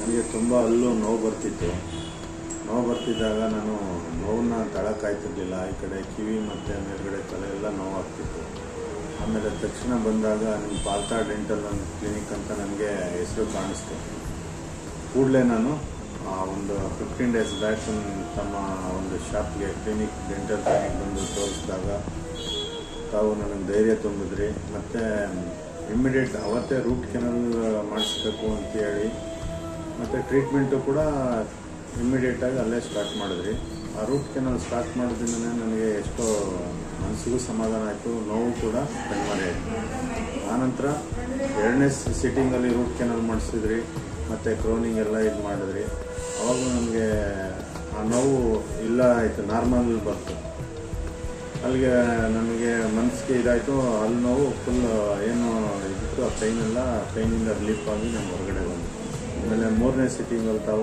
ನನಗೆ ತುಂಬ ಅಲ್ಲೂ ನೋವು ಬರ್ತಿತ್ತು ನೋವು ಬರ್ತಿದ್ದಾಗ ನಾನು ನೋವನ್ನ ತಳಕಾಯ್ತಿರ್ಲಿಲ್ಲ ಈ ಕಡೆ ಕಿವಿ ಮತ್ತು ಮೇಲ್ಗಡೆ ತಲೆ ಎಲ್ಲ ನೋವಾಗ್ತಿತ್ತು ಆಮೇಲೆ ತಕ್ಷಣ ಬಂದಾಗ ನಿಮ್ಮ ಪಾಲ್ತಾ ಡೆಂಟಲ್ ಕ್ಲಿನಿಕ್ ಅಂತ ನನಗೆ ಹೆಸರು ಕಾಣಿಸ್ತು ಕೂಡಲೇ ನಾನು ಆ ಒಂದು ಫಿಫ್ಟೀನ್ ಡೇಸ್ ಬ್ಯಾಕ್ ತಮ್ಮ ಒಂದು ಶಾಪ್ಗೆ ಕ್ಲಿನಿಕ್ ಡೆಂಟಲ್ ಕ್ಲಿನಿಕ್ ಬಂದು ತೋರಿಸಿದಾಗ ತಾವು ನನಗೆ ಧೈರ್ಯ ತುಂಬಿದ್ರಿ ಮತ್ತು ಇಮ್ಮಿಡಿಯೇಟ್ ಅವತ್ತೇ ರೂಟ್ ಕೆನಲ್ ಮಾಡಿಸ್ಬೇಕು ಅಂತೇಳಿ ಮತ್ತು ಟ್ರೀಟ್ಮೆಂಟು ಕೂಡ ಇಮ್ಮಿಡಿಯೇಟಾಗಿ ಅಲ್ಲೇ ಸ್ಟಾರ್ಟ್ ಮಾಡಿದ್ರಿ ಆ ರೂಟ್ ಕೆನಲ್ ಸ್ಟಾರ್ಟ್ ಮಾಡೋದ್ರಿಂದ ನನಗೆ ಎಷ್ಟೋ ಮನಸ್ಸಿಗೂ ಸಮಾಧಾನ ಆಯಿತು ನೋವು ಕೂಡ ಕಡಿಮೆ ಆಯಿತು ಆನಂತರ ಎರಡನೇ ಸಿಟ್ಟಿಂಗಲ್ಲಿ ರೂಟ್ ಕೆನಲ್ ಮಾಡಿಸಿದ್ರಿ ಮತ್ತು ಕ್ರೋನಿಂಗ್ ಎಲ್ಲ ಇದು ಮಾಡಿದ್ರಿ ಅವಾಗ ನನಗೆ ಆ ನೋವು ಇಲ್ಲ ಆಯಿತು ನಾರ್ಮಲ್ ಬಂತು ಅಲ್ಲಿಗೆ ನನಗೆ ಮನಸ್ಸಿಗೆ ಇದಾಯಿತು ಅಲ್ಲಿ ನೋವು ಫುಲ್ ಏನು ಇದಿತ್ತು ಆ ಪೈನೆಲ್ಲ ಪೈನಿಂದ ರಿಲೀಫ್ ಆಗಿ ನಾನು ಹೊರಗಡೆ ಬಂದೆ ಆಮೇಲೆ ಮೂರನೇ ಸಿಟ್ಟಿಂಗಲ್ಲಿ ತಾವು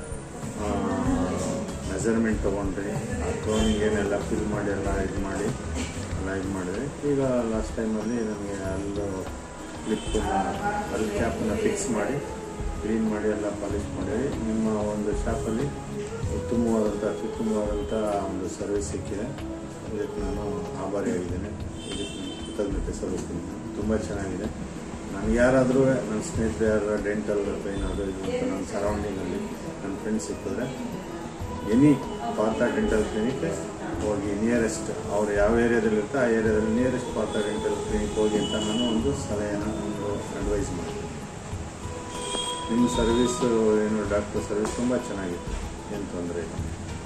ಮೆಜರ್ಮೆಂಟ್ ತೊಗೊಂಡ್ರಿ ಆ ಕ್ರೋನಿಂಗ್ ಏನೆಲ್ಲ ಫಿಲ್ ಮಾಡಿ ಎಲ್ಲ ಇದು ಮಾಡಿ ಎಲ್ಲ ಇದು ಮಾಡಿದ್ರಿ ಈಗ ಲಾಸ್ಟ್ ಟೈಮಲ್ಲಿ ನನಗೆ ಅಲ್ಲೂ ಕ್ಲಿಪ್ಪನ್ನ ಅಲ್ಲಿ ಕ್ಯಾಪನ್ನು ಫಿಕ್ಸ್ ಮಾಡಿ ಕ್ಲೀನ್ ಮಾಡಿ ಎಲ್ಲ ಪಾಲಿಶ್ ಮಾಡಿದ್ರಿ ನಿಮ್ಮ ಒಂದು ಶಾಪಲ್ಲಿ ಉತ್ತಮವಾದಂಥ ಅತ್ಯುತ್ತಮವಾದಂಥ ಒಂದು ಸರ್ವಿಸ್ ಸಿಕ್ಕಿದೆ ಇದಕ್ಕೆ ನಾನು ಆಭಾರಿಯಾಗಿದ್ದೇನೆ ಇದಕ್ಕೆ ನಾನು ಕೃತಜ್ಞತೆ ಸಲ್ಲಿಸ್ತೀನಿ ತುಂಬ ಚೆನ್ನಾಗಿದೆ ನನಗೆ ಯಾರಾದರೂ ನನ್ನ ಸ್ನೇಹಿತರು ಯಾರು ಡೆಂಟಲ್ ಪೈನ್ ಅದು ಇದು ಅಂತ ನನ್ನ ಸರೌಂಡಿಂಗಲ್ಲಿ ನನ್ನ ಫ್ರೆಂಡ್ಸ್ ಸಿಕ್ಕಿದ್ರೆ ಎನಿ ಪಾರ್ಥ ಡೆಂಟಲ್ ಕ್ಲಿನಿಕ್ ಹೋಗಿ ನಿಯರೆಸ್ಟ್ ಅವ್ರು ಯಾವ ಏರಿಯಾದಲ್ಲಿ ಇರ್ತಾರೆ ಆ ಏರಿಯಾದಲ್ಲಿ ನಿಯರೆಸ್ಟ್ ಪಾರ್ಥ ಡೆಂಟಲ್ ಕ್ಲಿನಿಕ್ ಹೋಗಿ ಅಂತ ನಾನು ಒಂದು ಸಲಹೆನ ಒಂದು ಅಡ್ವೈಸ್ ಮಾಡ್ತೀನಿ ನಿಮ್ಮ ಸರ್ವಿಸು ಏನು ಡಾಕ್ಟರ್ ಸರ್ವಿಸ್ ತುಂಬ ಚೆನ್ನಾಗಿತ್ತು ಏನು ತೊಂದರೆ ಇಲ್ಲ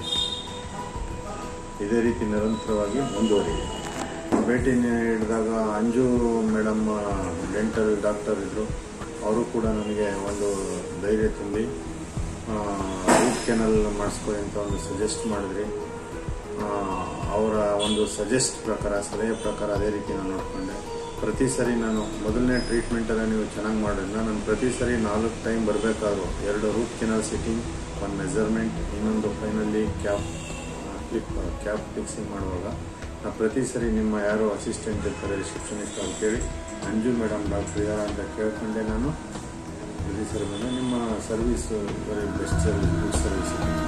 ಇದೇ ರೀತಿ ನಿರಂತರವಾಗಿ ಮುಂದುವರಿದೆ ಭೇಟಿ ನೀಡಿದಾಗ ಅಂಜು ಮೇಡಮ್ ಡೆಂಟಲ್ ಡಾಕ್ಟರ್ ಇದ್ದರು ಅವರು ಕೂಡ ನನಗೆ ಒಂದು ಧೈರ್ಯ ತುಂಬಿ ರೂಟ್ ಕೆನಲ್ ಮಾಡಿಸ್ಕೊಳ್ಳಿ ಅಂತ ಒಂದು ಸಜೆಸ್ಟ್ ಮಾಡಿದ್ರಿ ಆ, ಅವರ ಒಂದು ಸಜೆಸ್ಟ್ ಪ್ರಕಾರ ಸಲಹೆ ಪ್ರಕಾರ ಅದೇ ರೀತಿ ನಾನು ನೋಡಿಕೊಂಡೆ ಪ್ರತಿ ಸರಿ ನಾನು ಮೊದಲನೇ ಟ್ರೀಟ್ಮೆಂಟಲ್ಲಿ ನೀವು ಚೆನ್ನಾಗಿ ಮಾಡಿದ್ನ ನಾನು ಪ್ರತಿ ಸರಿ ನಾಲ್ಕು ಟೈಮ್ ಬರಬೇಕಾದ್ರು ಎರಡು ರೂಟ್ ಕೆನಲ್ ಸಿಟ್ಟಿಂಗ್ ಒಂದು ಮೆಜರ್ಮೆಂಟ್ ಇನ್ನೊಂದು finally cap clip cap fixing ಮಾಡುವಾಗ ನಾ ಪ್ರತಿ ಸರಿ ನಿಮ್ಮ ಯಾರೋ ಅಸಿಸ್ಟೆಂಟ್ ಇರ್ತಾರೆ ರಿಸೆಪ್ಷನಿಸ್ಟ್ ಅವ್ರು ಕೇಳಿ ಅಂಜು ಮೇಡಮ್ ಡಾಕ್ಟರ್ ಇದಾರ ಅಂತ ಕೇಳ್ಕೊಂಡೆ ನಾನು ಪ್ರತಿ ಸರಿ ಬಂದೆ ನಿಮ್ಮ service very best service good service